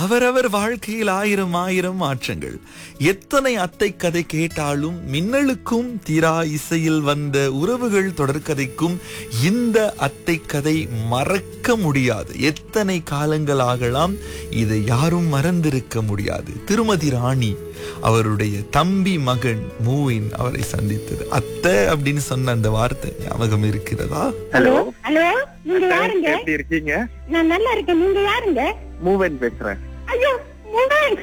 அவரவர் வாழ்க்கையில் ஆயிரம் ஆயிரம் மாற்றங்கள் எத்தனை அத்தை கதை கேட்டாலும் மின்னலுக்கும் தீரா இசையில் வந்த உறவுகள் தொடர்கதைக்கும் இந்த அத்தை கதை மறக்க முடியாது எத்தனை காலங்கள் ஆகலாம் இதை யாரும் மறந்திருக்க முடியாது திருமதி ராணி அவருடைய தம்பி மகன் மூவின் அவரை சந்தித்தது அத்தை அப்படின்னு சொன்ன அந்த வார்த்தை ஞாபகம் இருக்கிறதா ஹலோ ஹலோ நீங்க யாருங்க எப்படி இருக்கீங்க நான் நல்லா இருக்கேன் நீங்க யாருங்க மூவன் பேசுறேன் ஐயோ முகன்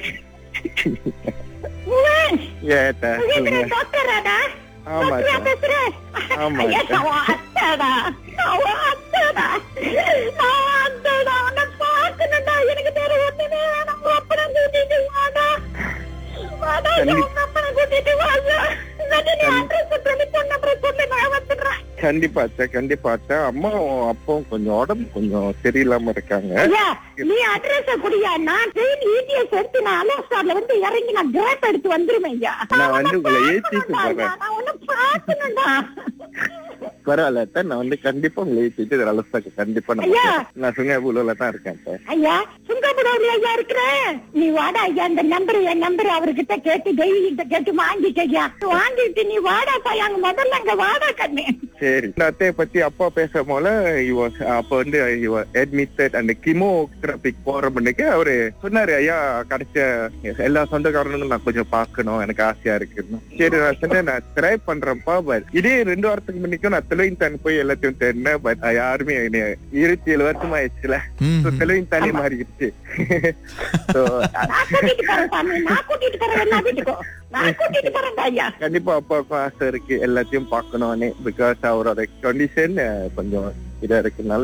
முகன் ஏட்ட சொல்லுங்க டாக்டராடா ஆமா டாக்டரா அக்கா. பேசுறேன் ஆமா ஐயா, அக்கா. அவன் அத்தாடா அவன் அத்தாடா அவன் அத்தாடா அவனை பார்க்கணும்டா எனக்கு வேற ஒண்ணுமே வேணாம் உங்க அப்பனை கூட்டிட்டு வாடா வாடா ஐயா, கண்டி- உங்க அப்பனை கூட்டிட்டு வாடா இல்லாட்டி நீ அட்ரஸ் சொல்லி பொண்ணு அப்புறம் சொல்லி நான் வந்துடுறேன் கண்டிப்பா அத்தை கண்டிப்பா அத்தை அம்மாவும் அப்பாவும் கொஞ்சம் உடம்பு கொஞ்சம் சரியில்லாம இருக்காங்க ஐயா நீ அட்ரஸ் குடியா நான் ட்ரெயின் இடிஎஸ் எடுத்து நான் அலோஸ்டார்ல வந்து இறங்கி நான் கிராப் எடுத்து வந்துருவேன் ஐயா நான் வந்து உங்களை ஏத்திட்டு போறேன். நான் ஒண்ணு பாக்கணும்டா பரவாயில்ல அத்தை நான் வந்து கண்டிப்பா உங்களை ஏற்றிட்டு அலசாக்கு கண்டிப்பா நான் ஐயா. போறேன். நான் சுங்கபுலூர்ல தான் இருக்கேன் அத்தை ஐயா சுங்கப்படாது ஐயா இருக்கிறேன் நீ வாடா ஐயா இந்த நம்பர் என் நம்பர் அவர்கிட்ட கேட்டு தெய்வீ கிட்ட கேட்டு வாங்கிக்க ஐயா வாங்கிட்டு நீ வாடா தாய் அங்க முதல்ல அங்க வாடா கண்ணு சரி இந்த அத்தையை பத்தி அப்பா பேசும் போல இவ அப்ப வந்து இவ அட்மிட்டட் அந்த கிமோ தெரபிக் போற மணிக்கு அவரு சொன்னாரு ஐயா கிடைச்ச எல்லா சொந்தக்காரனும் நான் கொஞ்சம் பார்க்கணும் எனக்கு ஆசையா இருக்குன்னு சரி நான் சொன்னேன் நான் ட்ரை பண்றேன்ப்பா பட் இதே ரெண்டு வாரத்துக்கு முன்னைக்கும் நான் தெலுங்கு தான் போய் எல்லாத்தையும் தேடினேன் பட் யாருமே என்னைய இருபத்தி ஏழு வருஷம் ஆயிடுச்சுல ம். So, தெலுங்கு தானே மாறிடுச்சு So, நான் கூட்டிட்டு போறேன் சாமி நான் கூட்டிட்டு போறேன் எல்லா வீட்டுக்கும் நான் கூட்டிட்டு போறேன் ஐயா கண்டிப்பா அப்பாவுக்கும் ஆசை இருக்கு எல்லாத்தையும் பார்க்கணும்னு பிகாஸ் அவரோட கண்டிஷன் கொஞ்சம் இதா இருக்கனால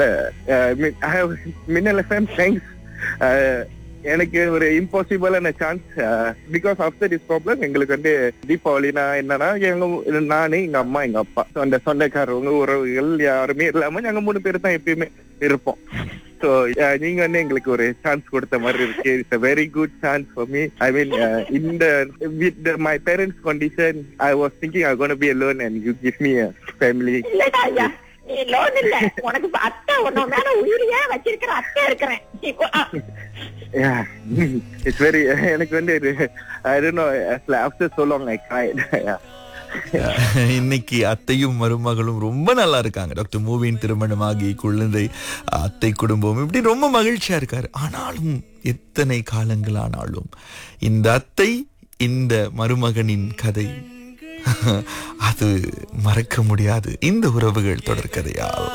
மின்னல் எஃப்எம் தேங்க்ஸ் எனக்கு ஒரு இம்பாசிபிளான chance because after this problem எங்களுக்கு வந்து தீபாவளினா என்னன்னா எங்க நானு எங்க அம்மா எங்க அப்பா So, அந்த சொந்தக்காரவங்க உறவுகள் யாருமே இல்லாம நாங்க மூணு பேர் தான் எப்பயுமே இருப்போம் ஸோ நீங்க வந்து எங்களுக்கு ஒரு சான்ஸ் கொடுத்த மாதிரி இருக்கு it's a very good chance for me I mean இந்த with my parents condition I was thinking I gonna be alone and you give me a family இல்லடா ஐயா நீ லோன் இல்ல உனக்கு அத்தை உன்ன மேல உயிரியா வச்சிருக்கிற அத்தை இருக்கிறேன் நீ வா. yeah it's very எனக்கு வந்து I don't know after so long I cried yeah இன்னைக்கு அத்தையும் மருமகளும் ரொம்ப நல்லா இருக்காங்க டாக்டர் மூவின் திருமணமாகி குழந்தை அத்தை குடும்பம் இப்படி ரொம்ப மகிழ்ச்சியா இருக்காரு ஆனாலும் எத்தனை காலங்கள் ஆனாலும் இந்த அத்தை இந்த மருமகனின் கதை அது மறக்க முடியாது இந்த உறவுகள் தொடர்கதையால்